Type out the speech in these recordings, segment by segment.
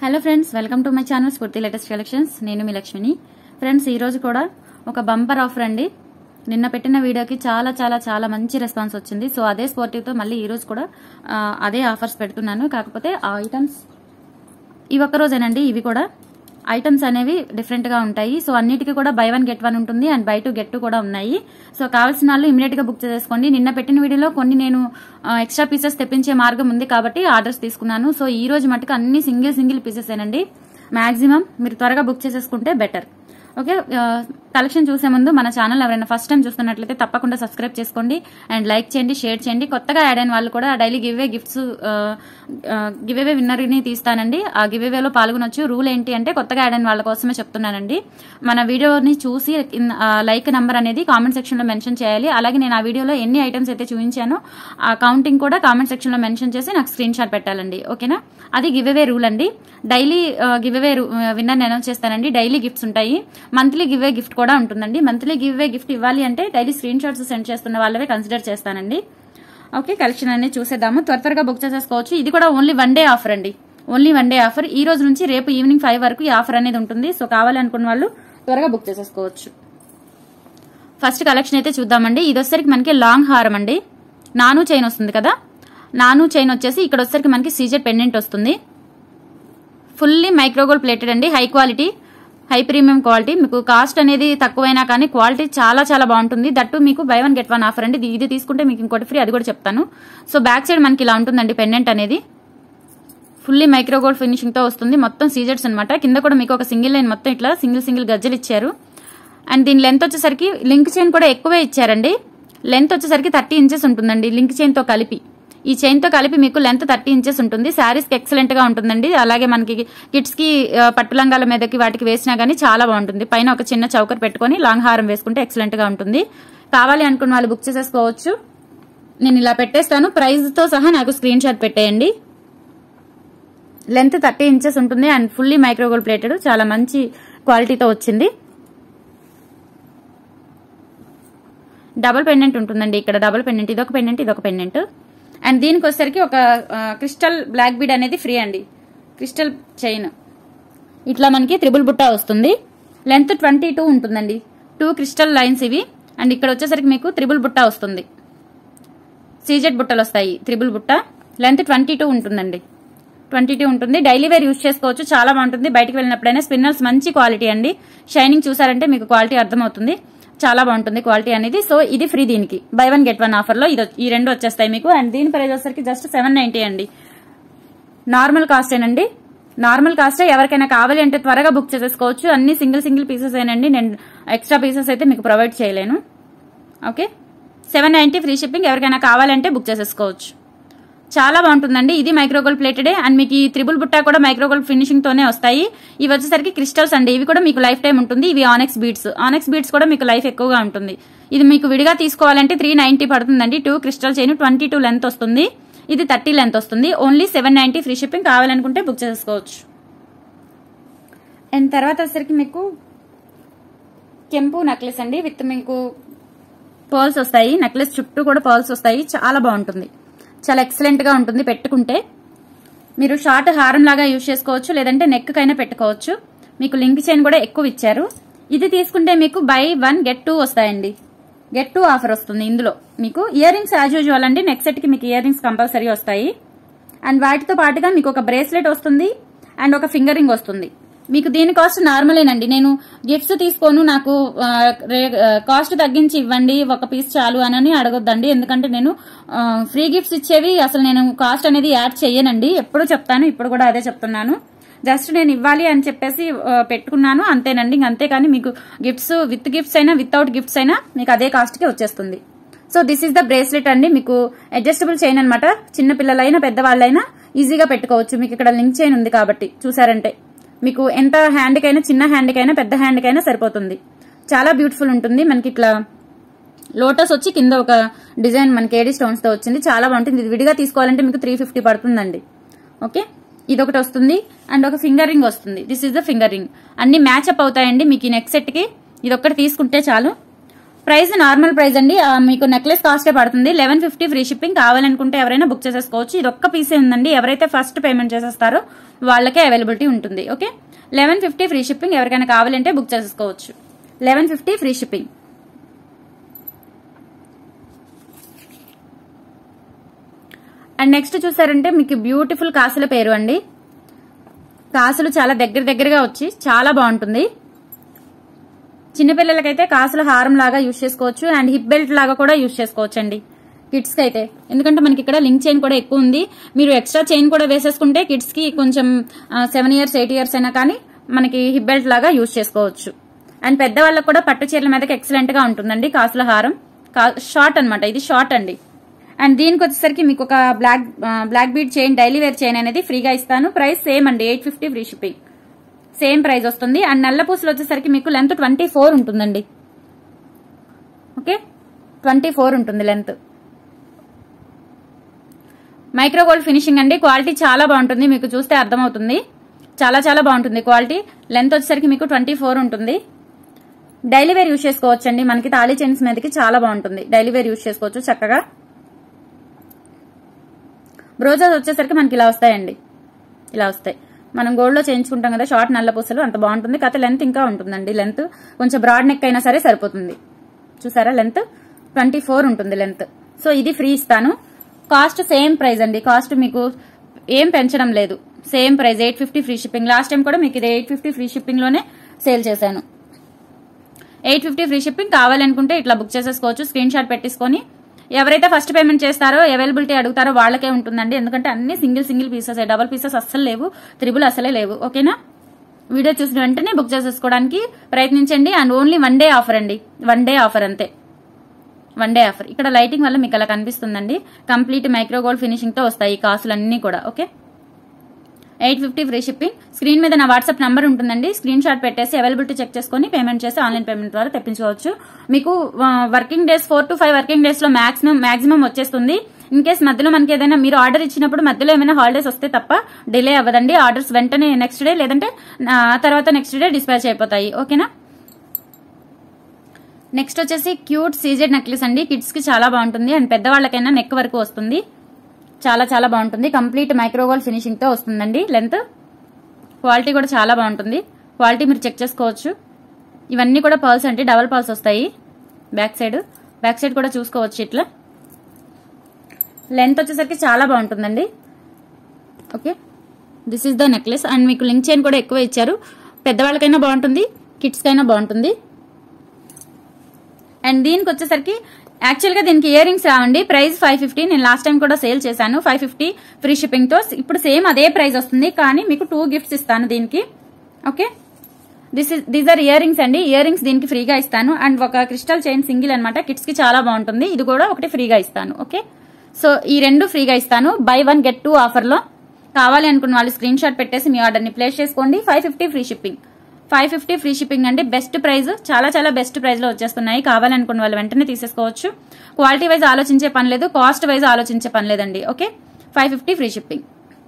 hello friends welcome to my channel Spoorthi latest collections నేను మీ లక్ష్మిని ఫ్రెండ్స్ ఈ రోజు కూడా ఒక బంపర్ ఆఫర్ అండి నిన్న పెట్టిన వీడియోకి చాలా చాలా చాలా మంచి రెస్పాన్స్ వచ్చింది సో అదే స్పోర్టివ్తో మళ్ళీ ఈ రోజు కూడా ఆ, అదే ఆఫర్స్ పెడుతున్నాను కాకపోతే ఆ ఐటమ్స్ ఈ ఒక్క రోజేనండి ఇవి కూడా ఐటమ్స్ అనేవి డిఫరెంట్ గా ఉంటాయి సో అన్నిటికీ కూడా బై వన్ గెట్ వన్ ఉంటుంది and buy two get two కూడా ఉన్నాయి సో కావాల్సిన వాళ్ళు ఇమీడియట్ గా బుక్ చేసుకోండి నిన్న పెట్టిన వీడియోలో కొన్ని నేను ఎక్స్ట్రా పీసెస్ తెప్పించే మార్గం ఉంది కాబట్టి ఆర్డర్స్ తీసుకున్నాను సో ఈ రోజు మటుకు అన్ని సింగిల్ సింగిల్ పీసెస్ ఏనండి మాక్సిమం మీరు త్వరగా బుక్ చేసేసుకుంటే బెటర్ ఓకే కలెక్షన్ చూసే ముందు మన ఛానల్ ఎవరైనా ఫస్ట్ టైం చూస్తున్నట్లయితే తప్పకుండా సబ్స్క్రైబ్ చేసుకోండి అండ్ లైక్ చేయండి షేర్ చేయండి కొత్తగా యాడ్ అయిన వాళ్ళు కూడా daily give away gifts give away విన్నర్ని తీస్తానండి ఆ గివ్ అవేలో పాల్గొనొచ్చు రూల్ ఏంటి అంటే కొత్తగా యాడ్ అయిన వాళ్ళ కోసమే చెప్తున్నానండి మన వీడియోని చూసి లైక్ నంబర్ అనేది కామెంట్ సెక్షన్ లో మెన్షన్ చేయాలి అలాగే నేను ఆ వీడియోలో ఎన్ని ఐటమ్స్ అయితే చూపించానో ఆ కౌంటింగ్ కూడా కామెంట్ సెక్షన్ లో మెన్షన్ చేసి నాకు స్క్రీన్ షాట్ పెట్టాలండి ఓకేనా అది గివ్ అవే రూల్ అండి daily give away winner announce చేస్తానండి డైలీ గిఫ్ట్స్ ఉంటాయి మంత్లీ గివ్ అవే గిఫ్ట్ కూడా ఉంటుందండి మంత్లీ గివ్ అవే గిఫ్ట్ ఇవ్వాలి అంటే డైలీ స్క్రీన్ షాట్స్ సెండ్ చేస్తున్న వాళ్ళవే కన్సిడర్ చేస్తానండి ఓకే కలెక్షన్ అనేది చూసేద్దాము త్వర త్వరగా బుక్ చేసేసుకోవచ్చు ఇది కూడా ఓన్లీ వన్ డే ఆఫర్ అండి ఓన్లీ వన్ డే ఆఫర్ ఈ రోజు నుంచి రేపు ఈవినింగ్ ఫైవ్ వరకు ఈ ఆఫర్ అనేది ఉంటుంది సో కావాలి అనుకున్న వాళ్ళు త్వరగా బుక్ చేసేసుకోవచ్చు ఫస్ట్ కలెక్షన్ అయితే చూద్దామండి ఇది వచ్చేసరికి మనకి లాంగ్ హారం అండి నాను చైన్ వస్తుంది కదా నాను చైన్ వచ్చేసి ఇక్కడ వచ్చేసరికి మనకి సీజెడ్ పెండెంట్ వస్తుంది ఫుల్లీ మైక్రోగోల్డ్ ప్లేటెడ్ అండి high quality high premium quality మీకు కాస్ట్ అనేది తక్కువైనా కానీ క్వాలిటీ చాలా చాలా బాగుంటుంది దట్టు మీకు buy one get one offer అండి ఇది- ఇది తీసుకుంటే మీకు ఇంకోటి ఫ్రీ అది కూడా చెప్తాను సో బ్యాక్ సైడ్ మనకి ఇలా ఉంటుందండి పెండెంట్ అనేది ఫుల్లీ మైక్రోగోల్డ్ ఫినిషింగ్ తో వస్తుంది మొత్తం సీజర్స్ అన్నమాట కింద కూడా మీకు ఒక సింగిల్ లైన్ మొత్తం ఇట్లా సింగిల్ సింగిల్ గజ్జలు ఇచ్చారు అండ్ దీని లెంత్ వచ్చేసరికి లింక్ చైన్ కూడా ఎక్కువే ఇచ్చారండి లెంత్ వచ్చేసరికి థర్టీ ఇంచెస్ ఉంటుందండి లింక్ చైన్ తో కలిపి ఈ చైన్ తో కలిపి మీకు లెంత్ థర్టీ ఇంచెస్ ఉంటుంది శారీస్ కి ఎక్సలెంట్ గా ఉంటుందండి అలాగే మనకి కిడ్స్ కి ఆ, పట్టు లంగాల మీదకి వాటికి వేసినా గానీ చాలా బాగుంటుంది పైన ఒక చిన్న చౌకర్ పెట్టుకొని లాంగ్ హారం వేసుకుంటే ఎక్సలెంట్ గా ఉంటుంది కావాలి అనుకున్న వాళ్ళు బుక్ చేసేసుకోవచ్చు నేను ఇలా పెట్టేస్తాను ప్రైస్ తో సహా నాకు స్క్రీన్ షాట్ పెట్టేయండి లెంత్ థర్టీ ఇంచెస్ ఉంటుంది అండ్ ఫుల్లీ మైక్రోగోల్డ్ ప్లేటెడ్ చాలా మంచి క్వాలిటీతో వచ్చింది డబుల్ పెండెంట్ ఉంటుందండి ఇక్కడ డబుల్ పెండెంట్ ఇదొక పెండెంట్ ఇదొక పెండెంట్ అండ్ దీనికి వచ్చేసరికి ఒక ఆ, క్రిస్టల్ బ్లాక్ బీడ్ అనేది ఫ్రీ అండి క్రిస్టల్ చైన్ ఇట్లా మనకి త్రిబుల్ బుట్ట వస్తుంది లెంత్ ట్వంటీ టూ ఉంటుందండి టూ క్రిస్టల్ లైన్స్ ఇవి అండ్ ఇక్కడ వచ్చేసరికి మీకు త్రిబుల్ బుట్ట వస్తుంది సీజెడ్ బుట్టలు వస్తాయి త్రిబుల్ బుట్ట లెంత్ ట్వంటీ టూ ఉంటుందండి ట్వంటీ టూ ఉంటుంది డైలీ వేర్ యూస్ చేసుకోవచ్చు చాలా బాగుంటుంది బయటికి వెళ్ళినప్పుడైనా స్పిన్నర్స్ మంచి క్వాలిటీ అండి షైనింగ్ చూసారంటే మీకు క్వాలిటీ అర్థమవుతుంది చాలా బాగుంటుంది క్వాలిటీ అనేది సో ఇది ఫ్రీ దీనికి buy one get one offer లో ఇది ఈ రెండు వచ్చేస్తాయి మీకు అండ్ దీని ప్రైస్ వచ్చేసరికి జస్ట్ సెవెన్ నైన్టీ అండి నార్మల్ కాస్ట్ ఏనండి నార్మల్ కాస్ట్ ఎవరికైనా కావాలి అంటే త్వరగా బుక్ చేసేసుకోవచ్చు అన్ని సింగిల్ సింగిల్ పీసెస్ ఏనండి నేను ఎక్స్ట్రా పీసెస్ అయితే మీకు ప్రొవైడ్ చేయలేను okay seven ninety free shipping ఎవరికైనా కావాలంటే బుక్ చేసేసుకోవచ్చు చాలా బాగుంటుందండి ఇది మైక్రోగోల్డ్ ప్లేటెడే అండ్ మీకు ఈ త్రిబుల్ బుట్టా కూడా మైక్రోగోల్డ్ ఫినిషింగ్ తోనే వస్తాయి ఇవి వచ్చేసరికి క్రిస్టల్స్ అండి ఇవి కూడా మీకు లైఫ్ టైం ఉంటుంది ఇవి ఆనెక్స్ బీడ్స్ ఆనెక్స్ బీడ్స్ కూడా మీకు లైఫ్ ఎక్కువగా ఉంటుంది ఇది మీకు విడిగా తీసుకోవాలంటే త్రీ నైన్టీ పడుతుందండి two crystal chain twenty two length వస్తుంది ఇది థర్టీ లెంత్ వస్తుంది only seven ninety free shipping కావాలనుకుంటే బుక్ చేసుకోవచ్చు అండ్ తర్వాత వచ్చేసరికి మీకు కెంపు నెక్లెస్ అండి విత్ మీకు పర్ల్స్ వస్తాయి నెక్లెస్ చుట్టూ కూడా పర్ల్స్ వస్తాయి చాలా బాగుంటుంది చాలా ఎక్సలెంట్ గా ఉంటుంది పెట్టుకుంటే మీరు షార్ట్ హారం లాగా యూజ్ చేసుకోవచ్చు లేదంటే నెక్ కైనా పెట్టుకోవచ్చు మీకు లింక్ చైన్ కూడా ఎక్కువ ఇచ్చారు ఇది తీసుకుంటే మీకు బై వన్ గెట్ టూ వస్తాయండి గెట్ టూ ఆఫర్ వస్తుంది ఇందులో మీకు ఇయర్ రింగ్స్ యాజ్ యూజువల్ అండి నెక్ సెట్ కి మీకు ఇయర్ రింగ్స్ కంపల్సరీ వస్తాయి అండ్ వాటితో పాటుగా మీకు ఒక బ్రేస్లెట్ వస్తుంది అండ్ ఒక ఫింగర్ రింగ్ వస్తుంది మీకు దీని కాస్ట్ నార్మలేనండి నేను గిఫ్ట్స్ తీసుకోను నాకు ఆ, రే- ఆ, కాస్ట్ తగ్గించి ఇవ్వండి ఒక పీస్ చాలు అని అడగొద్దండి ఎందుకంటే నేను ఆ, ఫ్రీ గిఫ్ట్స్ ఇచ్చేవి అసలు నేను కాస్ట్ అనేది యాడ్ చెయ్యనండి ఎప్పుడు చెప్తాను ఇప్పుడు కూడా అదే చెప్తున్నాను జస్ట్ నేను ఇవ్వాలి అని చెప్పేసి ఆ, పెట్టుకున్నాను అంతేనండి ఇంక అంతేకాని మీకు గిఫ్ట్స్ విత్ గిఫ్ట్స్ అయినా వితౌట్ గిఫ్ట్స్ అయినా మీకు అదే కాస్ట్ కి వచ్చేస్తుంది so this is the bracelet అండి మీకు అడ్జస్టబుల్ చైన్ అనమాట చిన్న పిల్లలైనా పెద్దవాళ్ళైనా ఈజీగా పెట్టుకోవచ్చు మీకు ఇక్కడ లింక్ చైన్ ఉంది కాబట్టి చూసారంటే మీకు ఎంత హ్యాండ్కైనా చిన్న హ్యాండ్కైనా పెద్ద హ్యాండ్కైనా సరిపోతుంది చాలా బ్యూటిఫుల్ ఉంటుంది మనకి ఇట్లా లోటస్ వచ్చి కింద ఒక డిజైన్ మనకి ఏడీ స్టోన్స్ తో వచ్చింది చాలా బాగుంటుంది ఇది విడిగా తీసుకోవాలంటే మీకు త్రీ ఫిఫ్టీ పడుతుందండి ఓకే ఇది ఒకటి వస్తుంది అండ్ ఒక ఫింగర్ రింగ్ వస్తుంది this is the finger ring అన్ని మ్యాచ్ అప్ అవుతాయండి మీకు ఈ నెక్ సెట్ కి ఇది ఒక్కటి తీసుకుంటే చాలు ప్రైస్ నార్మల్ ప్రైస్ అండి ఆ, మీకు నెక్లెస్ కాస్టే పడుతుంది లెవెన్ ఫిఫ్టీ ఫ్రీ షిప్పింగ్ కావాలనుకుంటే ఎవరైనా బుక్ చేసేసుకోవచ్చు ఇది ఒక్క పీసే ఉందండి ఎవరైతే ఫస్ట్ పేమెంట్ చేసేస్తారో వాళ్ళకే అవైలబిలిటీ ఉంటుంది okay eleven fifty free shipping ఎవరికైనా కావాలంటే బుక్ చేసేసుకోవచ్చు eleven fifty free shipping and next చూసారంటే మీకు బ్యూటిఫుల్ కాసుల పేరు అండి కాసులు చాలా దగ్గర దగ్గరగా వచ్చి చాలా బాగుంటుంది చిన్నపిల్లలకైతే కాసుల హారం లాగా యూజ్ చేసుకోవచ్చు అండ్ హిప్ బెల్ట్ లాగా కూడా యూజ్ చేసుకోవచ్చు అండి కిడ్స్ కి అయితే ఎందుకంటే మనకి ఇక్కడ లింక్ చైన్ కూడా ఎక్కువ ఉంది మీరు ఎక్స్ట్రా చైన్ కూడా వేసేసుకుంటే కిడ్స్ కి కొంచెం సెవెన్ ఇయర్స్ ఎయిట్ ఇయర్స్ అయినా కానీ మనకి హిప్ బెల్ట్ లాగా యూజ్ చేసుకోవచ్చు అండ్ పెద్దవాళ్ళకి కూడా పట్టు చీరల మీదకి ఎక్సలెంట్ గా ఉంటుందండి కాసుల హారం షార్ట్ అన్నమాట ఇది షార్ట్ అండి అండ్ దీనికి వచ్చేసరికి మీకు ఒక black black bead chain daily wear chain అనేది ఫ్రీగా ఇస్తాను ప్రైస్ సేమ్ అండి eight fifty free shipping same price వస్తుంది అండ్ నల్ల పూసలు వచ్చేసరికి మీకు లెంత్ ట్వంటీ ఫోర్ ఉంటుందండి ఓకే ట్వంటీ ఫోర్ ఉంటుంది లెంత్ మైక్రో గోల్డ్ ఫినిషింగ్ అండి క్వాలిటీ చాలా బాగుంటుంది మీకు చూస్తే అర్థమవుతుంది చాలా చాలా బాగుంటుంది క్వాలిటీ లెంత్ వచ్చేసరికి మీకు ట్వంటీ ఫోర్ ఉంటుంది డైలీ వేర్ యూజ్ చేసుకోవచ్చు అండి మనకి తాళీ చైన్స్ మీదకి చాలా బాగుంటుంది డైలీ వేర్ యూజ్ చేసుకోవచ్చు చక్కగా బ్రోజర్స్ వచ్చేసరికి మనకి ఇలా వస్తాయండి ఇలా వస్తాయి మనం గోల్డ్ లో చేయించుకుంటాం కదా షార్ట్ నల్ల పూసలు అంత బాగుంటుంది కాకపోతే లెంత్ ఇంకా ఉంటుందండి లెంత్ కొంచెం బ్రాడ్ నెక్ అయినా సరే సరిపోతుంది చూసారా లెంత్ ట్వంటీ ఫోర్ ఉంటుంది లెంత్ సో ఇది ఫ్రీ ఇస్తాను కాస్ట్ సేమ్ ప్రైస్ అండి కాస్ట్ మీకు ఏం పెంచడం లేదు same price eight fifty free shipping last time కూడా మీకు ఇది ఎయిట్ ఫిఫ్టీ ఫ్రీ షిప్పింగ్ లోనే సేల్ చేశాను ఎయిట్ ఫిఫ్టీ ఫ్రీ షిప్పింగ్ కావాలనుకుంటే ఇట్లా బుక్ చేసేసుకోవచ్చు స్క్రీన్ షాట్ పెట్టేసుకొని ఎవరైతే ఫస్ట్ పేమెంట్ చేస్తారో అవైలబిలిటీ అడుగుతారో వాళ్ళకే ఉంటుందండి ఎందుకంటే అన్ని single single pieces double pieces అస్సలు లేవు త్రిబుల్ అసలే లేవు ఓకేనా వీడియో చూసిన వెంటనే బుక్ చేసేసుకోవడానికి ప్రయత్నించండి and only one day offer అండి వన్ డే ఆఫర్ అంతే వన్ డే ఆఫర్ ఇక్కడ లైటింగ్ వల్ల మీకు అలా కనిపిస్తుందండి కంప్లీట్ మైక్రో గోల్డ్ ఫినిషింగ్ తో వస్తాయి ఈ కాసులన్నీ కూడా okay eight fifty free shipping screen మీద నా వాట్సాప్ నంబర్ ఉంటుందండి స్క్రీన్ షాట్ పెట్టేసి అవైలబిలిటీ చెక్ చేసుకొని పేమెంట్ చేసి ఆన్లైన్ పేమెంట్ ద్వారా తెప్పించుకోవచ్చు మీకు working days four to five working days లో మాక్సిమం మాక్సిమం వచ్చేస్తుంది ఇన్ కేస్ మధ్యలో మనకి ఏదైనా మీరు ఆర్డర్ ఇచ్చినప్పుడు మధ్యలో ఏమైనా హాలిడేస్ వస్తే తప్ప డిలే అవ్వదండి ఆర్డర్స్ వెంటనే నెక్స్ట్ డే లేదంటే ఆ తర్వాత నెక్స్ట్ డే డిస్పాచ్ అయిపోతాయి ఓకేనా నెక్స్ట్ వచ్చేసి క్యూట్ సీజెడ్ నెక్లెస్ అండి కిడ్స్ కి చాలా బాగుంటుంది అండ్ పెద్దవాళ్ళకైనా నెక్ వరకు వస్తుంది చాలా చాలా బాగుంటుంది కంప్లీట్ మైక్రోగోల్ ఫినిషింగ్ తో వస్తుందండి లెంత్ క్వాలిటీ కూడా చాలా బాగుంటుంది క్వాలిటీ మీరు చెక్ చేసుకోవచ్చు ఇవన్నీ కూడా పర్ల్స్ అంటే డబల్ పర్ల్స్ వస్తాయి బ్యాక్ సైడ్ బ్యాక్ సైడ్ కూడా చూసుకోవచ్చు ఇట్లా లెంత్ వచ్చేసరికి చాలా బాగుంటుందండి okay this is the necklace and మీకు లింక్ చైన్ కూడా ఎక్కువ ఇచ్చారు పెద్దవాళ్ళకైనా బాగుంటుంది కిడ్స్కైనా బాగుంటుంది అండ్ దీనికి వచ్చేసరికి యాక్చువల్ గా దీనికి ఇయర్ రింగ్స్ రావండి ప్రైస్ ఫైవ్ ఫిఫ్టీ నేను లాస్ట్ టైం కూడా సేల్ చేశాను ఫైవ్ ఫిఫ్టీ ఫ్రీ షిప్పింగ్ తో ఇప్పుడు సేమ్ అదే ప్రైస్ వస్తుంది కానీ మీకు టూ గిఫ్ట్స్ ఇస్తాను దీనికి okay this is these are earrings అండి ఇయర్ రింగ్స్ దీనికి ఫ్రీగా ఇస్తాను అండ్ ఒక క్రిస్టల్ చైన్ సింగిల్ అనమాట కిడ్స్ కి చాలా బాగుంటుంది ఇది కూడా ఒకటి ఫ్రీగా ఇస్తాను ఓకే సో ఈ రెండు ఫ్రీగా ఇస్తాను buy one get two offer లో కావాలి అనుకున్న వాళ్ళు స్క్రీన్ షాట్ పెట్టేసి మీ ఆర్డర్ ని ప్లేస్ చేసుకోండి five fifty free shipping five fifty free shipping అండి బెస్ట్ ప్రైస్ చాలా చాలా బెస్ట్ ప్రైస్ లో వచ్చేస్తున్నాయి కావాలనుకున్న వాళ్ళు వెంటనే తీసేసుకోవచ్చు క్వాలిటీ వైజ్ ఆలోచించే పని లేదు కాస్ట్ వైజ్ ఆలోచించే పని లేదండి okay five fifty free shipping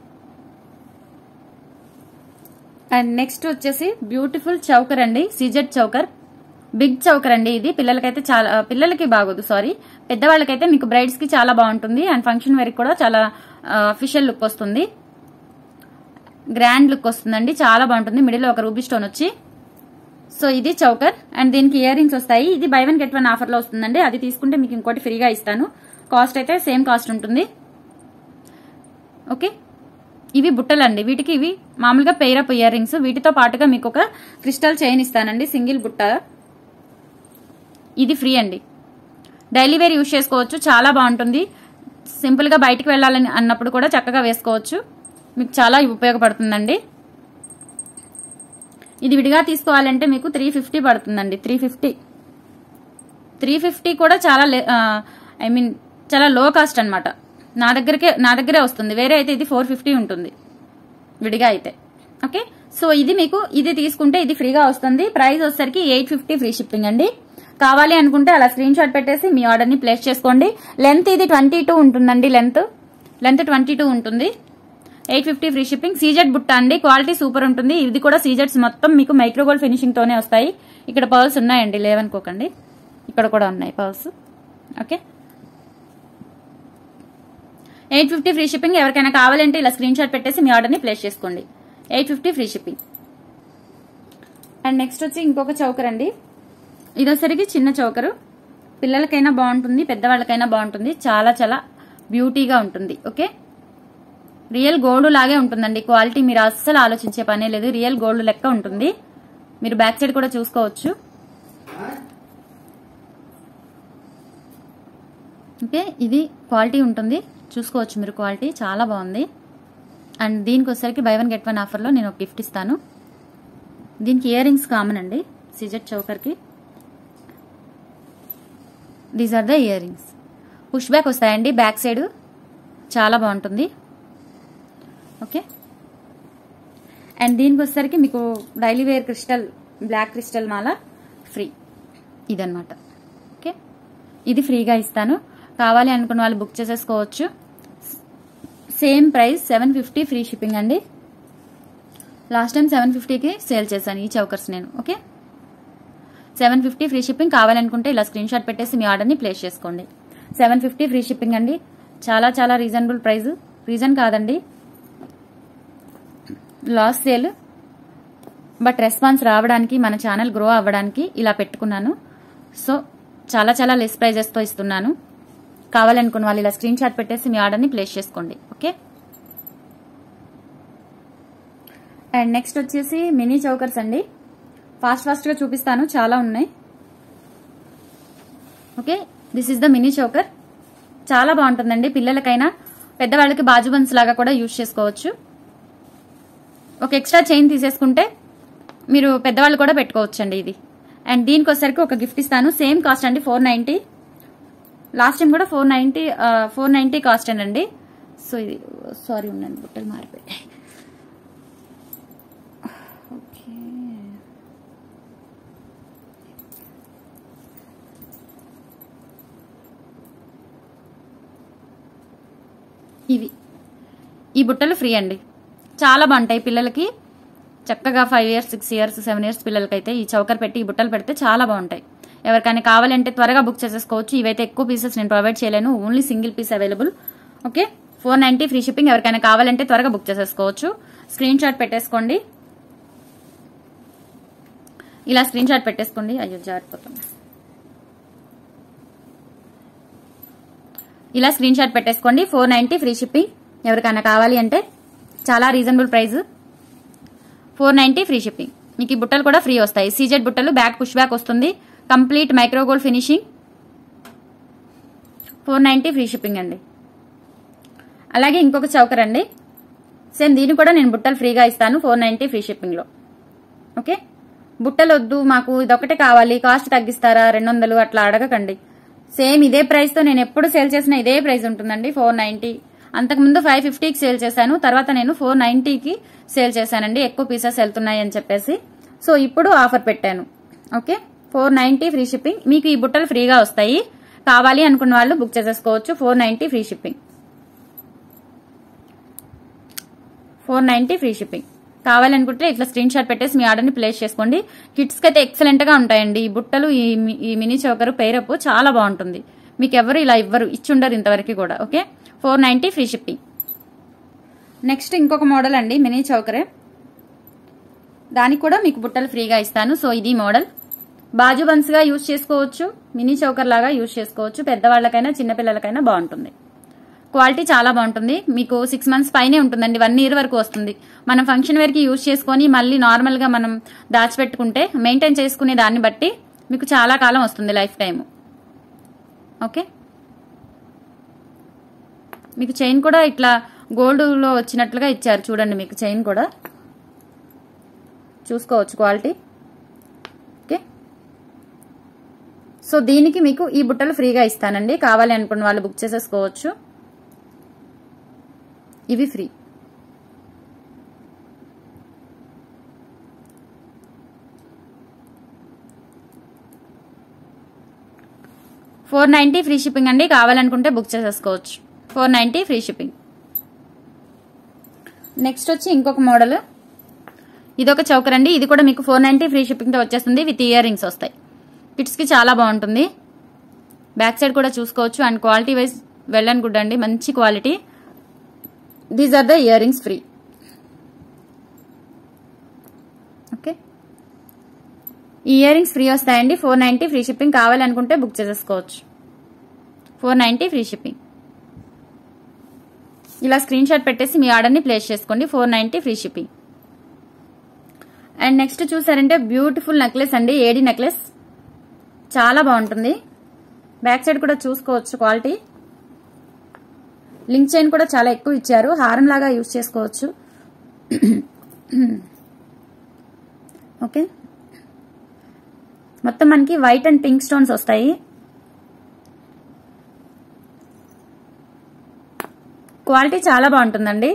and next వచ్చేసి బ్యూటిఫుల్ చౌకర్ అండి సీజెడ్ చౌకర్ బిగ్ చౌకర్ అండి ఇది పిల్లలకైతే చాలా పిల్లలకి బాగోదు సారీ పెద్దవాళ్ళకైతే మీకు బ్రైడ్స్ కి చాలా బాగుంటుంది అండ్ ఫంక్షన్ వేర్ కూడా చాలా అఫిషియల్ లుక్ వస్తుంది గ్రాండ్ లుక్ వస్తుందండి చాలా బాగుంటుంది మిడిల్ ఒక రూబీ స్టోన్ వచ్చి సో ఇది చౌకర్ అండ్ దీనికి ఇయర్ రింగ్స్ వస్తాయి ఇది buy one get one offer లో వస్తుందండి అది తీసుకుంటే మీకు ఇంకోటి ఫ్రీగా ఇస్తాను కాస్ట్ అయితే సేమ్ కాస్ట్ ఉంటుంది ఓకే ఇవి బుట్టలండి వీటికి ఇవి మామూలుగా పెయిరప్ ఇయర్ రింగ్స్ వీటితో పాటుగా మీకు ఒక క్రిస్టల్ చైన్ ఇస్తానండి సింగిల్ బుట్ట ఇది ఫ్రీ అండి డైలీ వేర్ యూజ్ చేసుకోవచ్చు చాలా బాగుంటుంది సింపుల్ గా బయటికి వెళ్ళాలని అన్నప్పుడు కూడా చక్కగా వేసుకోవచ్చు మీకు చాలా ఉపయోగపడుతుందండి ఇది విడిగా తీసుకోవాలంటే మీకు త్రీ ఫిఫ్టీ పడుతుందండి త్రీ ఫిఫ్టీ త్రీ ఫిఫ్టీ కూడా చాలా ఐ మీన్ చాలా లో కాస్ట్ అనమాట నా దగ్గరకే నా దగ్గరే వస్తుంది వేరే అయితే ఇది ఫోర్ ఫిఫ్టీ ఉంటుంది విడిగా అయితే ఓకే సో ఇది మీకు ఇది తీసుకుంటే ఇది ఫ్రీగా వస్తుంది ప్రైస్ వచ్చేసరికి ఎయిట్ ఫిఫ్టీ ఫ్రీ షిప్పింగ్ అండి కావాలి అనుకుంటే అలా స్క్రీన్ షాట్ పెట్టేసి మీ ఆర్డర్ ని ప్లేస్ చేసుకోండి లెంత్ ఇది ట్వంటీ టూ ఉంటుందండి లెంత్ లెంత్ ట్వంటీ టూ ఉంటుంది eight fifty free shipping CZ బుట్ట అండి క్వాలిటీ సూపర్ ఉంటుంది ఇది కూడా సీజెడ్స్ మొత్తం మీకు మైక్రోగోల్డ్ ఫినిషింగ్ తోనే వస్తాయి ఇక్కడ పర్ల్స్ ఉన్నాయండి లేవనుకోకండి ఇక్కడ కూడా ఉన్నాయి pearls okay eight fifty free shipping ఎవరికైనా కావాలంటే ఇలా స్క్రీన్ షాట్ పెట్టేసి మీ ఆర్డర్ని ప్లేస్ చేసుకోండి eight fifty free shipping and next వచ్చి ఇంకొక చౌకర్ అండి ఇదొసరికి చిన్న చౌకరు పిల్లలకైనా బాగుంటుంది పెద్దవాళ్ళకైనా బాగుంటుంది చాలా చాలా బ్యూటీగా ఉంటుంది ఓకే రియల్ గోల్డ్ లాగే ఉంటుందండి క్వాలిటీ మీరు అస్సలు ఆలోచించే పనే లేదు రియల్ గోల్డ్ లెక్క ఉంటుంది మీరు బ్యాక్ సైడ్ కూడా చూసుకోవచ్చు ఓకే ఇది క్వాలిటీ ఉంటుంది చూసుకోవచ్చు మీరు క్వాలిటీ చాలా బాగుంది అండ్ దీనికి వచ్చేసరికి బై వన్ గెట్ వన్ ఆఫర్లో నేను ఒక గిఫ్ట్ ఇస్తాను దీనికి ఇయర్ రింగ్స్ కామన్ అండి సిజెట్ చౌకర్కి these are the earrings push back వస్తాయండి బ్యాక్ సైడ్ చాలా బాగుంటుంది ఓకే అండ్ దీనికి వచ్చేసరికి మీకు daily wear crystal black crystal మాల ఫ్రీ ఇదనమాట ఓకే ఇది ఫ్రీగా ఇస్తాను కావాలి అనుకున్న వాళ్ళు బుక్ చేసేసుకోవచ్చు same price seven fifty free shipping అండి లాస్ట్ టైం సెవెన్ ఫిఫ్టీకి సేల్ చేశాను ఈ చౌకర్స్ నేను okay seven fifty free shipping కావాలనుకుంటే ఇలా స్క్రీన్ షాట్ పెట్టేసి మీ ఆర్డర్ని ప్లేస్ చేసుకోండి సెవెన్ ఫిఫ్టీ ఫ్రీ షిప్పింగ్ అండి చాలా చాలా రీజనబుల్ ప్రైస్ రీజన్ కాదండి లాస్ సేల్ బట్ రెస్పాన్స్ రావడానికి మన ఛానల్ గ్రో అవ్వడానికి ఇలా పెట్టుకున్నాను సో చాలా చాలా లెస్ ప్రైజెస్తో ఇస్తున్నాను కావాలనుకున్న వాళ్ళు ఇలా స్క్రీన్ షాట్ పెట్టేసి మీ ఆర్డర్ని ప్లేస్ చేసుకోండి ఓకే అండ్ నెక్స్ట్ వచ్చేసి మినీ చౌకర్స్ అండి ఫాస్ట్ ఫాస్ట్గా చూపిస్తాను చాలా ఉన్నాయి okay this is the mini choker చాలా బాగుంటుందండి పిల్లలకైనా పెద్దవాళ్ళకి బాజు బన్స్ లాగా కూడా యూజ్ చేసుకోవచ్చు ఒక ఎక్స్ట్రా చైన్ తీసేసుకుంటే మీరు పెద్దవాళ్ళు కూడా పెట్టుకోవచ్చండి ఇది అండ్ దీనికి వచ్చేసరికి ఒక గిఫ్ట్ ఇస్తాను సేమ్ కాస్ట్ అండి ఫోర్ నైంటీ లాస్ట్ టైం కూడా four ninety four ninety cost అండి సో ఇది సారీ ఉండండి బుట్టలు మారిపోయాయి ఓకే ఇవి ఈ బుట్టలు ఫ్రీ అండి చాలా బాగుంటాయి పిల్లలకి చక్కగా five years six years seven years పిల్లలకైతే ఈ చౌకర్ పెట్టి ఈ బుట్టలు పెడితే చాలా బాగుంటాయి ఎవరికైనా కావాలంటే త్వరగా బుక్ చేసేసుకోవచ్చు ఇవైతే ఎక్కువ పీసెస్ నేను ప్రొవైడ్ చేయలేను only single piece available okay four ninety free shipping ఎవరికైనా కావాలంటే త్వరగా బుక్ చేసేసుకోవచ్చు స్క్రీన్ షాట్ పెట్టేసుకోండి ఇలా స్క్రీన్ షాట్ పెట్టేసుకోండి అయ్యో జారిపోతుంది ఇలా స్క్రీన్ షాట్ పెట్టేసుకోండి ఫోర్ నైంటీ ఫ్రీ షిప్పింగ్ ఎవరికైనా కావాలి అంటే చాలా reasonable price four ninety free shipping మీకు ఈ బుట్టలు కూడా ఫ్రీ వస్తాయి సీజెడ్ బుట్టలు బ్యాక్ పుష్ బ్యాక్ వస్తుంది complete micro gold finishing four ninety free shipping అండి అలాగే ఇంకొక చౌకర్ అండి సేమ్ దీన్ని కూడా నేను బుట్టలు ఫ్రీగా ఇస్తాను ఫోర్ నైంటీ ఫ్రీ షిప్పింగ్లో ఓకే బుట్టలు వద్దు మాకు ఇదొకటే కావాలి కాస్ట్ తగ్గిస్తారా రెండు వందలు అట్లా అడగకండి సేమ్ ఇదే ప్రైస్తో నేను ఎప్పుడు సేల్ చేసిన ఇదే ప్రైస్ ఉంటుందండి ఫోర్ నైంటీ అంతకుముందు ఫైవ్ ఫిఫ్టీకి సేల్ చేశాను తర్వాత నేను ఫోర్ నైంటీకి సేల్ చేశానండి ఎక్కువ పీసెస్ వెళ్తున్నాయి అని చెప్పేసి సో ఇప్పుడు ఆఫర్ పెట్టాను okay four ninety free shipping మీకు ఈ బుట్టలు ఫ్రీగా వస్తాయి కావాలి అనుకున్న వాళ్ళు బుక్ చేసేసుకోవచ్చు four ninety free shipping four ninety free shipping కావాలనుకుంటే ఇట్లా స్క్రీన్ షాట్ పెట్టేసి మీ ఆర్డర్ని ప్లేస్ చేసుకోండి కిడ్స్కి అయితే ఎక్సలెంట్గా ఉంటాయండి ఈ బుట్టలు ఈ మి- ఈ మినీ చౌకరు పేరప్ చాలా బాగుంటుంది మీకు ఎవరు ఇలా ఇవ్వరు ఇచ్చుండరు ఇంతవరకు కూడా okay four ninety free shipping next ఇంకొక మోడల్ అండి మినీ చౌకరే దానికి కూడా మీకు బుట్టలు ఫ్రీగా ఇస్తాను సో ఇది మోడల్ బాజు బన్స్గా యూజ్ చేసుకోవచ్చు మినీ చౌకర్ లాగా యూజ్ చేసుకోవచ్చు పెద్దవాళ్ళకైనా చిన్నపిల్లలకైనా బాగుంటుంది క్వాలిటీ చాలా బాగుంటుంది మీకు సిక్స్ మంత్స్ పైనే ఉంటుందండి వన్ ఇయర్ వరకు వస్తుంది మనం ఫంక్షన్ వేర్కి యూజ్ చేసుకొని మళ్ళీ నార్మల్గా మనం దాచిపెట్టుకుంటే మెయింటైన్ చేసుకునే దాన్ని బట్టి మీకు చాలా కాలం వస్తుంది లైఫ్ టైం ఓకే మీకు చైన్ కూడా ఇట్లా గోల్డ్లో వచ్చినట్లుగా ఇచ్చారు చూడండి మీకు చైన్ కూడా చూసుకోవచ్చు క్వాలిటీ ఓకే సో దీనికి మీకు ఈ బుట్టలు ఫ్రీగా ఇస్తానండి కావాలి అనుకున్న వాళ్ళు బుక్ చేసేసుకోవచ్చు ఇవి free four ninety free shipping అండి కావాలనుకుంటే బుక్ చేసేసుకోవచ్చు four ninety free shipping next వచ్చి ఇంకొక మోడల్ ఇదొక చౌకర్ అండి ఇది కూడా మీకు ఫోర్ నైంటీ ఫ్రీ షిప్పింగ్తో వచ్చేస్తుంది విత్ ఇయర్ రింగ్స్ వస్తాయి కిడ్స్కి చాలా బాగుంటుంది బ్యాక్ సైడ్ కూడా చూసుకోవచ్చు and quality wise well and good అండి మంచి quality these are the earrings free okay ఈ ఇయర్ రింగ్స్ ఫ్రీ వస్తాయండి ఫోర్ నైంటీ ఫ్రీ షిప్పింగ్ కావాలనుకుంటే బుక్ చేసేసుకోవచ్చు ఫోర్ నైంటీ ఫ్రీ షిప్పింగ్ ఇలా స్క్రీన్ షాట్ పెట్టేసి మీ ఆర్డర్ని ప్లేస్ చేసుకోండి four ninety free shipping and next చూసారంటే బ్యూటిఫుల్ నెక్లెస్ అండి ఏడి నెక్లెస్ చాలా బాగుంటుంది బ్యాక్ సైడ్ కూడా చూసుకోవచ్చు క్వాలిటీ లింక్ చైన్ కూడా చాలా ఎక్కువ ఇచ్చారు హారం లాగా యూజ్ చేసుకోవచ్చు ఓకే మొత్తం మనకి వైట్ అండ్ పింక్ స్టోన్స్ వస్తాయి క్వాలిటీ చాలా బాగుంటుందండి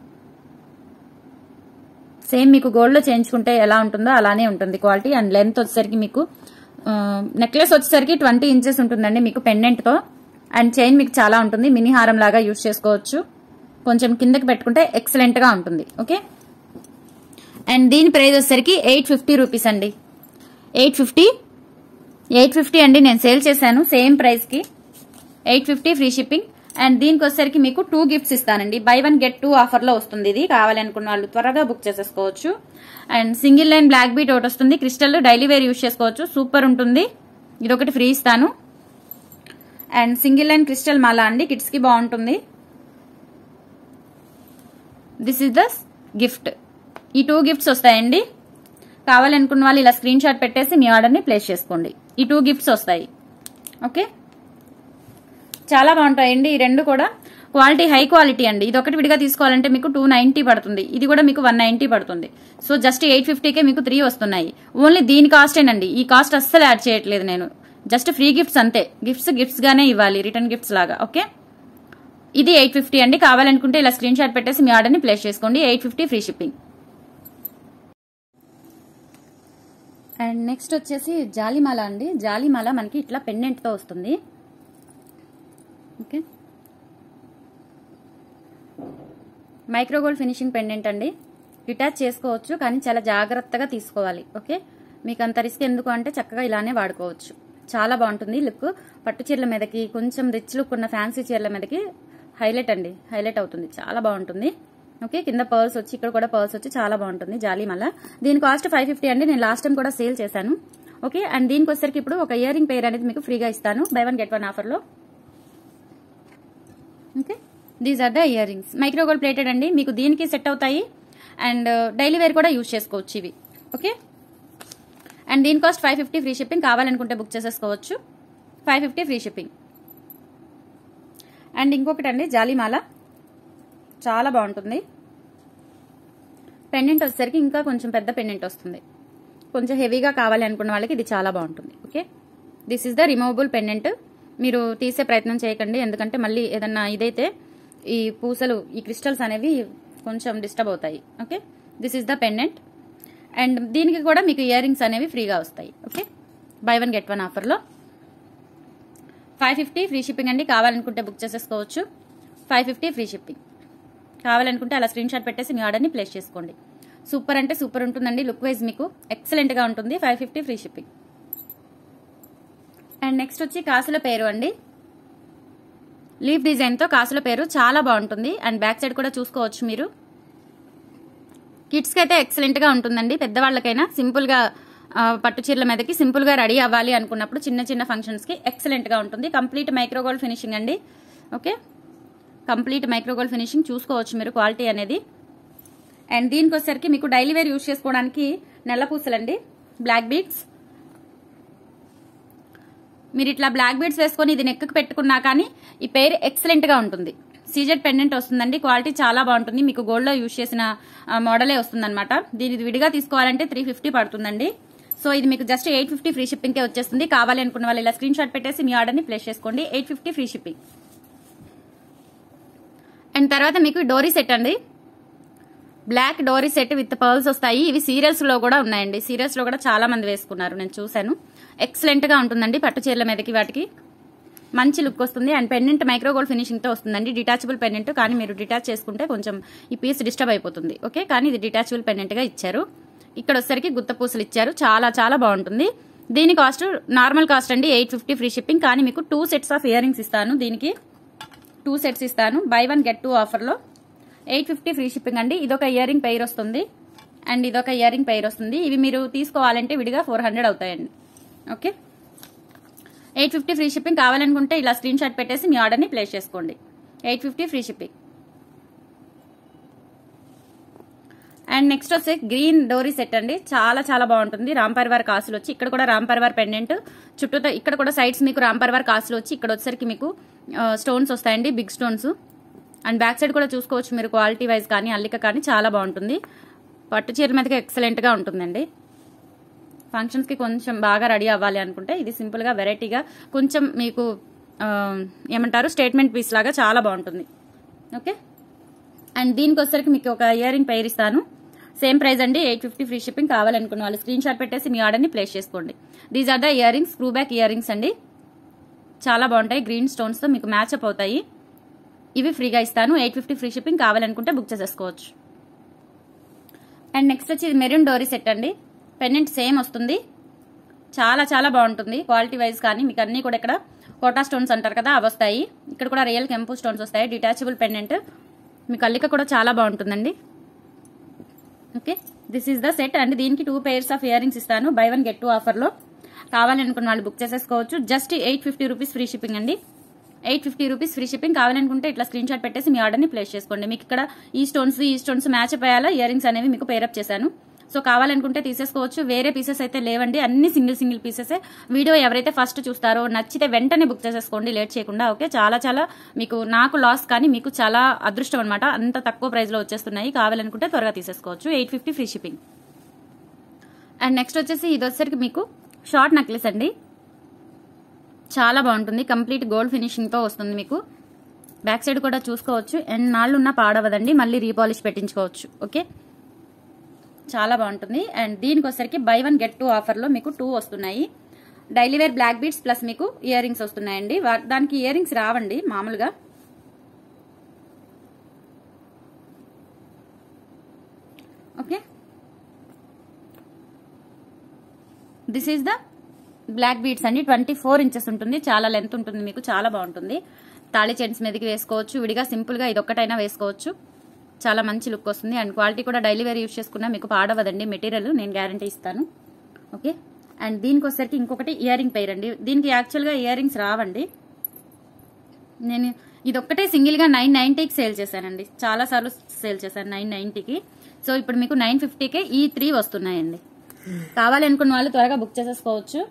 సేమ్ మీకు గోల్డ్లో చేయించుకుంటే ఎలా ఉంటుందో అలానే ఉంటుంది క్వాలిటీ అండ్ లెంత్ వచ్చేసరికి మీకు నెక్లెస్ వచ్చేసరికి ట్వంటీ ఇంచెస్ ఉంటుందండి మీకు పెండెంట్తో అండ్ చైన్ మీకు చాలా ఉంటుంది మినీ హారం లాగా యూజ్ చేసుకోవచ్చు కొంచెం కిందకి పెట్టుకుంటే ఎక్సలెంట్గా ఉంటుంది ఓకే అండ్ దీని ప్రైస్ వచ్చేసరికి ఎయిట్ ఫిఫ్టీ రూపీస్ అండి ఎయిట్ ఫిఫ్టీ ఎయిట్ ఫిఫ్టీ అండి నేను సేల్ చేశాను సేమ్ ప్రైస్కి eight fifty free shipping and దీనికి వచ్చేసరికి మీకు టూ గిఫ్ట్స్ ఇస్తానండి బై వన్ గెట్ టూ ఆఫర్లో వస్తుంది ఇది కావాలనుకున్న వాళ్ళు త్వరగా బుక్ చేసేసుకోవచ్చు and single line black bead ఒకటి వస్తుంది క్రిస్టల్ డైలీ వేర్ యూజ్ చేసుకోవచ్చు సూపర్ ఉంటుంది ఇది ఒకటి ఫ్రీ ఇస్తాను అండ్ సింగిల్ లైన్ క్రిస్టల్ మాల అండి కిడ్స్కి బాగుంటుంది దిస్ ఇస్ ద గిఫ్ట్ ఈ టూ గిఫ్ట్స్ వస్తాయండి కావాలనుకున్న వాళ్ళు ఇలా స్క్రీన్ షాట్ పెట్టేసి మీ ఆర్డర్ని ప్లేస్ చేసుకోండి ఈ టూ గిఫ్ట్స్ వస్తాయి ఓకే చాలా బాగుంటాయండి ఈ రెండు కూడా క్వాలిటీ హై క్వాలిటీ అండి ఇది ఒకటి విడిగా తీసుకోవాలంటే మీకు టూ నైంటీ పడుతుంది ఇది కూడా మీకు వన్ నైంటీ పడుతుంది సో జస్ట్ ఎయిట్ ఫిఫ్టీకే మీకు త్రీ వస్తున్నాయి ఓన్లీ దీని కాస్టేనండి ఈ కాస్ట్ అస్సలు యాడ్ చేయట్లేదు నేను జస్ట్ ఫ్రీ గిఫ్ట్స్ అంతే గిఫ్ట్స్ గిఫ్ట్స్ గానే ఇవ్వాలి రిటర్న్ గిఫ్ట్స్ లాగా ఓకే ఇది ఎయిట్ ఫిఫ్టీ అండి కావాలనుకుంటే ఇలా స్క్రీన్ షాట్ పెట్టేసి మీ ఆర్డర్ని ప్లేస్ చేసుకోండి eight fifty free shipping and next వచ్చేసి జాలిమాల అండి జాలిమాల మనకి ఇట్లా పెండెంట్తో వస్తుంది ఓకే మైక్రోగోల్డ్ ఫినిషింగ్ పెండెంట్ అండి డిటాచ్ చేసుకోవచ్చు కానీ చాలా జాగ్రత్తగా తీసుకోవాలి ఓకే మీకు అంత రిస్క్ ఎందుకు అంటే చక్కగా ఇలానే వాడుకోవచ్చు చాలా బాగుంటుంది లుక్ పట్టు చీరల మీదకి కొంచెం రిచ్ లుక్ ఉన్న ఫ్యాన్సీ చీరల మీదకి హైలైట్ అండి హైలైట్ అవుతుంది చాలా బాగుంటుంది ఓకే కింద పర్ల్స్ వచ్చి ఇక్కడ కూడా పర్ల్స్ వచ్చి చాలా బాగుంటుంది జాలీ మళ్ళా దీని కాస్ట్ ఫైవ్ ఫిఫ్టీ అండి నేను లాస్ట్ టైం కూడా సేల్ చేశాను ఓకే అండ్ దీనికి వచ్చేసరికి ఇప్పుడు ఒక ఇయర్ రింగ్ పేర్ అనేది మీకు ఫ్రీగా ఇస్తాను బై వన్ గెట్ వన్ ఆఫర్లో okay these are the earrings micro gold plated అండి మీకు దీనికి సెట్ అవుతాయి అండ్ డైలీ వేర్ కూడా యూజ్ చేసుకోవచ్చు ఇవి ఓకే అండ్ దీని cost five fifty free shipping కావాలనుకుంటే బుక్ చేసేసుకోవచ్చు five fifty free shipping and ఇంకొకటి అండి జాలిమాల చాలా బాగుంటుంది పెండెంట్ వచ్చేసరికి ఇంకా కొంచెం పెద్ద పెండెంట్ వస్తుంది కొంచెం హెవీగా కావాలి అనుకున్న వాళ్ళకి ఇది చాలా బాగుంటుంది okay this is the removable pendant మీరు తీసే ప్రయత్నం చేయకండి ఎందుకంటే మళ్ళీ ఏదన్నా ఇదైతే ఈ పూసలు ఈ క్రిస్టల్స్ అనేవి కొంచెం డిస్టర్బ్ అవుతాయి okay this is the pendant and దీనికి కూడా మీకు ఇయర్ రింగ్స్ అనేవి ఫ్రీగా వస్తాయి okay buy one get one ఆఫర్లో ఫైవ్ ఫిఫ్టీ ఫ్రీ షిప్పింగ్ అండి కావాలనుకుంటే బుక్ చేసేసుకోవచ్చు ఫైవ్ ఫిఫ్టీ ఫ్రీ షిప్పింగ్ కావాలనుకుంటే అలా స్క్రీన్ షాట్ పెట్టేసి మీ ఆర్డర్ని ప్లేస్ చేసుకోండి సూపర్ అంటే సూపర్ ఉంటుందండి లుక్ వైజ్ మీకు ఎక్సలెంట్గా ఉంటుంది five fifty free shipping and next వచ్చి కాసుల పేరు అండి లీఫ్ డిజైన్తో కాసుల పేరు చాలా బాగుంటుంది అండ్ బ్యాక్ సైడ్ కూడా చూసుకోవచ్చు మీరు కిడ్స్కి అయితే ఎక్సలెంట్గా ఉంటుందండి పెద్దవాళ్ళకైనా సింపుల్గా ఆ, పట్టు చీరల మీదకి సింపుల్గా రెడీ అవ్వాలి అనుకున్నప్పుడు చిన్న చిన్న ఫంక్షన్స్కి ఎక్సలెంట్గా ఉంటుంది కంప్లీట్ మైక్రోగోల్డ్ ఫినిషింగ్ అండి ఓకే కంప్లీట్ మైక్రోగోల్డ్ ఫినిషింగ్ చూసుకోవచ్చు మీరు క్వాలిటీ అనేది అండ్ దీనికి వచ్చేసరికి మీకు డైలీ వేర్ యూజ్ చేసుకోవడానికి నల్ల పూసలండి బ్లాక్ బీడ్స్ మీరు ఇట్లా బ్లాక్ బీడ్స్ వేసుకొని ఇది నెక్కి పెట్టుకున్నా కానీ ఈ పేరు ఎక్సలెంట్ గా ఉంటుంది సీజెడ్ పెండెంట్ వస్తుందండి క్వాలిటీ చాలా బాగుంటుంది మీకు గోల్డ్ లో యూజ్ చేసిన ఆ, మోడలే వస్తుందన్నమాట దీని ఇది విడిగా తీసుకోవాలంటే త్రీ ఫిఫ్టీ పడుతుందండి సో ఇది మీకు just eight fifty free shipping కే వచ్చేస్తుంది కావాలి అనుకున్న వాళ్ళు ఇలా స్క్రీన్ షాట్ పెట్టేసి మీ ఆర్డర్ ని ప్లేస్ చేసుకోండి eight fifty free shipping and తర్వాత మీకు డోరీ సెట్ అండి బ్లాక్ డోరీ సెట్ విత్ పర్ల్స్ వస్తాయి ఇవి సీరియల్స్ లో కూడా ఉన్నాయండి సీరియల్స్ లో కూడా చాలా మంది వేసుకున్నారు నేను చూశాను ఎక్సలెంట్ గా ఉంటుందండి పట్టు చీరల మీదకి వాటికి మంచి లుక్ వస్తుంది అండ్ పెండెంట్ మైక్రోగోల్డ్ ఫినిషింగ్ తో వస్తుందండి డిటాచబుల్ పెండెంట్ కానీ మీరు డిటాచ్ చేసుకుంటే కొంచెం ఈ పీస్ డిస్టర్బ్ అయిపోతుంది ఓకే కానీ ఇది డిటాచబుల్ పెండెంట్ గా ఇచ్చారు ఇక్కడ వచ్చేసరికి గుత్త పూసలు ఇచ్చారు చాలా చాలా బాగుంటుంది దీని కాస్ట్ నార్మల్ కాస్ట్ అండి ఎయిట్ ఫిఫ్టీ ఫ్రీ షిప్పింగ్ కానీ మీకు two sets of earrings ఇస్తాను దీనికి టూ సెట్స్ ఇస్తాను బై వన్ గెట్ టూ ఆఫర్లో ఎయిట్ ఫిఫ్టీ ఫ్రీ షిప్పింగ్ అండి ఇదొక ఇయర్ రింగ్ పెయిర్ వస్తుంది అండ్ ఇదొక ఇయర్ రింగ్ పెయిర్ వస్తుంది ఇవి మీరు తీసుకోవాలంటే విడిగా ఫోర్ హండ్రెడ్ అవుతాయండి okay eight fifty free shipping కావాలనుకుంటే ఇలా స్క్రీన్ షాట్ పెట్టేసి మీ ఆర్డర్ని ప్లేస్ చేసుకోండి eight fifty free shipping and next వచ్చి గ్రీన్ డోరీ సెట్ అండి చాలా చాలా బాగుంటుంది రామ్ పరివార్ కాసులు వచ్చి ఇక్కడ కూడా రామ్ పరివార్ పెండెంట్ చుట్టూ ఇక్కడ కూడా సైడ్స్ మీకు రామ్ పరివార్ కాసులు వచ్చి ఇక్కడ వచ్చేసరికి మీకు స్టోన్స్ వస్తాయండి big stones and back side కూడా చూసుకోవచ్చు మీరు క్వాలిటీ వైజ్ కానీ అల్లిక కానీ చాలా బాగుంటుంది పట్టు చీర మీదకి ఎక్సలెంట్గా ఉంటుందండి ఫంక్షన్స్కి కొంచెం బాగా రెడీ అవ్వాలి అనుకుంటే ఇది సింపుల్గా వెరైటీగా కొంచెం మీకు ఆ, ఏమంటారు స్టేట్మెంట్ పీస్ లాగా చాలా బాగుంటుంది ఓకే అండ్ దీనికి వచ్చేసరికి మీకు ఒక ఇయర్ రింగ్ పెయిర్ ఇస్తాను సేమ్ ప్రైస్ అండి ఎయిట్ ఫిఫ్టీ ఫ్రీ షిప్పింగ్ కావాలనుకున్న వాళ్ళు స్క్రీన్ షాట్ పెట్టేసి మీ ఆర్డర్ని ప్లేస్ చేసుకోండి these are the earrings screw back earrings అండి చాలా బాగుంటాయి గ్రీన్ స్టోన్స్తో మీకు మ్యాచ్ అప్ అవుతాయి ఇవి ఫ్రీగా ఇస్తాను ఎయిట్ ఫిఫ్టీ ఫ్రీ షిప్పింగ్ కావాలనుకుంటే బుక్ చేసేసుకోవచ్చు అండ్ నెక్స్ట్ వచ్చి మెరూన్ డోరీ సెట్ అండి పెన్నెంట్ సేమ్ వస్తుంది చాలా చాలా బాగుంటుంది క్వాలిటీ వైజ్ కానీ మీకు అన్నీ కూడా ఇక్కడ కోటా స్టోన్స్ అంటారు కదా అవి వస్తాయి ఇక్కడ కూడా రియల్ కెంపు స్టోన్స్ వస్తాయి డిటాచబుల్ పెండెంట్ మీకు అల్లిక కూడా చాలా బాగుంటుందండి okay this is the set and దీనికి two pairs of earrings ఇస్తాను బై వన్ గెట్ టూ ఆఫర్లో కావాలనుకున్న వాళ్ళు బుక్ చేసేసుకోవచ్చు just eight fifty rupees free shipping అండి eight fifty rupees free shipping కావాలనుకుంటే ఇట్లా స్క్రీన్ షాట్ పెట్టేసి మీ ఆర్డర్ని ప్లేస్ చేసుకోండి మీకు ఇక్కడ ఈ స్టోన్స్ ఈ స్టోన్స్ మ్యాచ్ అయ్యేలా ఇయర్ రింగ్స్ అనేవి మీకు పేరప్ చేశాను సో కావాలనుకుంటే తీసేసుకోవచ్చు వేరే పీసెస్ అయితే లేవండి అన్ని సింగిల్ సింగిల్ పీసెస్ వీడియో ఎవరైతే ఫస్ట్ చూస్తారో నచ్చితే వెంటనే బుక్ చేసేసుకోండి లేట్ చేయకుండా ఓకే చాలా చాలా మీకు నాకు లాస్ కానీ మీకు చాలా అదృష్టం అనమాట అంత తక్కువ ప్రైస్ లో వచ్చేస్తున్నాయి కావాలనుకుంటే త్వరగా తీసేసుకోవచ్చు eight fifty free shipping and next వచ్చేసి ఇది వచ్చేసరికి మీకు షార్ట్ నెక్లెస్ అండి చాలా బాగుంటుంది కంప్లీట్ గోల్డ్ ఫినిషింగ్ తో వస్తుంది మీకు బ్యాక్ సైడ్ కూడా చూసుకోవచ్చు అండ్ నాళ్ళు ఉన్న పాడవదండి మళ్ళీ రీపాలిష్ పెట్టించుకోవచ్చు ఓకే చాలా బాగుంటుంది అండ్ దీనికి వచ్చేసరికి బై వన్ గెట్ టూ ఆఫర్లో మీకు టూ వస్తున్నాయి daily wear black beads plus మీకు ఇయర్ రింగ్స్ వస్తున్నాయండి వా- దానికి ఇయర్ రింగ్స్ రావండి మామూలుగా okay this is the black beads అండి ట్వంటీ ఫోర్ ఇంచెస్ ఉంటుంది చాలా లెంత్ ఉంటుంది మీకు చాలా బాగుంటుంది తాళి చైన్స్ మీదకి వేసుకోవచ్చు విడిగా సింపుల్గా ఇది ఒక్కటైనా వేసుకోవచ్చు చాలా మంచి లుక్ వస్తుంది అండ్ క్వాలిటీ కూడా డైలీ వేర్ యూస్ చేసుకున్నా మీకు పాడవదండి మెటీరియల్ నేను గ్యారంటీ ఇస్తాను ఓకే అండ్ దీనికి వచ్చేసరికి ఇంకొకటి ఇయర్ రింగ్ పెయిర్ అండి దీనికి యాక్చువల్గా ఇయర్ రింగ్స్ రావండి నేను ఇదొక్కటే సింగిల్గా నైన్ నైంటీకి సేల్ చేశానండి చాలా సార్లు సేల్ చేశాను నైన్ నైంటీకి సో ఇప్పుడు మీకు నైన్ ఫిఫ్టీకే ఈ త్రీ వస్తున్నాయండి కావాలనుకున్న వాళ్ళు త్వరగా బుక్ చేసేసుకోవచ్చు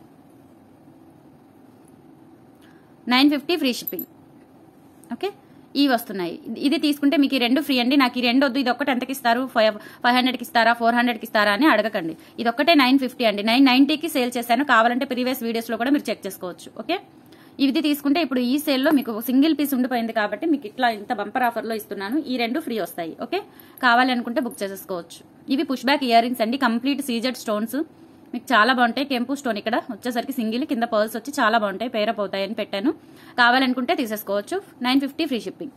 nine fifty free shipping okay ఇవి వస్తున్నాయి ఇది- ఇది తీసుకుంటే మీకు ఈ రెండు ఫ్రీ అండి నాకు ఈ రెండు వద్దు ఇది ఒక్కటి ఎంతకి ఇస్తారు ఫైవ్ ఫైవ్ హండ్రెడ్కి ఇస్తారా ఫోర్ హండ్రెడ్కి ఇస్తారా అని అడగకండి ఇది ఒక్కటే నైన్ ఫిఫ్టీ అండి నైన్ నైన్టీకి సేల్ చేశాను కావాలంటే ప్రీవియస్ వీడియోస్లో కూడా మీరు చెక్ చేసుకోవచ్చు ఓకే ఇది తీసుకుంటే ఇప్పుడు ఈ సేల్లో మీకు సింగిల్ పీస్ ఉండిపోయింది కాబట్టి మీకు ఇట్లా ఇంత బంపర్ ఆఫర్లో ఇస్తున్నాను ఈ రెండు ఫ్రీ వస్తాయి ఓకే కావాలి అనుకుంటే బుక్ చేసేసుకోవచ్చు ఇవి పుష్ బ్యాక్ ఇయర్ రింగ్స్ అండి కంప్లీట్ సీజెడ్ స్టోన్స్ మీకు చాలా బాగుంటాయి కెంపు స్టోన్ ఇక్కడ వచ్చేసరికి సింగిల్ కింద పర్ల్స్ వచ్చి చాలా బాగుంటాయి పేరప్ అవుతాయి అని పెట్టాను కావాలనుకుంటే తీసేసుకోవచ్చు nine fifty free shipping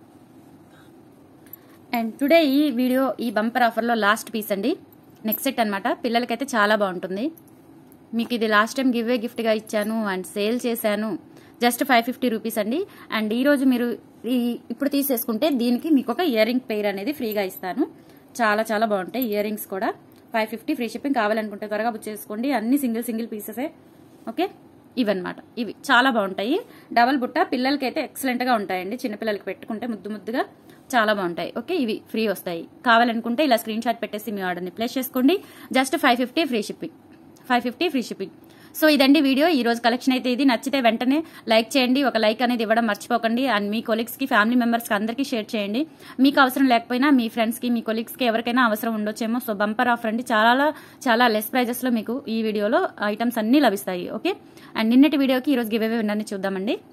and today ఈ వీడియో ఈ బంపర్ ఆఫర్లో లాస్ట్ పీస్ అండి నెక్స్ట్ సెట్ అనమాట పిల్లలకైతే చాలా బాగుంటుంది మీకు ఇది లాస్ట్ టైం గివ్ ఏ గిఫ్ట్గా ఇచ్చాను అండ్ సేల్ చేశాను జస్ట్ ఫైవ్ ఫిఫ్టీ రూపీస్ అండి అండ్ ఈ రోజు మీరు ఈ ఇప్పుడు తీసేసుకుంటే దీనికి మీకు ఒక ఇయర్ రింగ్ పెయిర్ అనేది ఫ్రీగా ఇస్తాను చాలా చాలా బాగుంటాయి ఇయర్ రింగ్స్ కూడా ఫైవ్ ఫిఫ్టీ ఫ్రీ షిప్పింగ్ కావాలనుకుంటే త్వరగా బుక్ చేసుకోండి అన్ని సింగిల్ సింగిల్ పీసెసే ఓకే ఇవన్నమాట ఇవి చాలా బాగుంటాయి డబల్ బుట్ట పిల్లలకైతే ఎక్సలెంట్గా ఉంటాయండి చిన్నపిల్లలకి పెట్టుకుంటే ముద్దు ముద్దుగా చాలా బాగుంటాయి ఓకే ఇవి ఫ్రీ వస్తాయి కావాలనుకుంటే ఇలా స్క్రీన్ షాట్ పెట్టేసి మీ ఆర్డర్ని ప్లేస్ చేసుకోండి just five fifty free shipping five fifty free shipping so ఇదండి వీడియో ఈ రోజు కలెక్షన్ అయితే ఇది నచ్చితే వెంటనే లైక్ చేయండి ఒక లైక్ అనేది ఇవ్వడం మర్చిపోకండి అండ్ మీ కొలీగ్స్కి ఫ్యామిలీ మెంబర్స్కి అందరికీ షేర్ చేయండి మీకు అవసరం లేకపోయినా మీ ఫ్రెండ్స్కి మీ కొలీగ్స్కి ఎవరికైనా అవసరం ఉండొచ్చేమో సో బంపర్ ఆఫర్ అండి చాలా చాలా లెస్ ప్రైజెస్లో మీకు ఈ వీడియోలో ఐటమ్స్ అన్నీ లభిస్తాయి ఓకే అండ్ నిన్నటి వీడియోకి ఈరోజు గివ్ అవే విన్నర్ని చూద్దామండి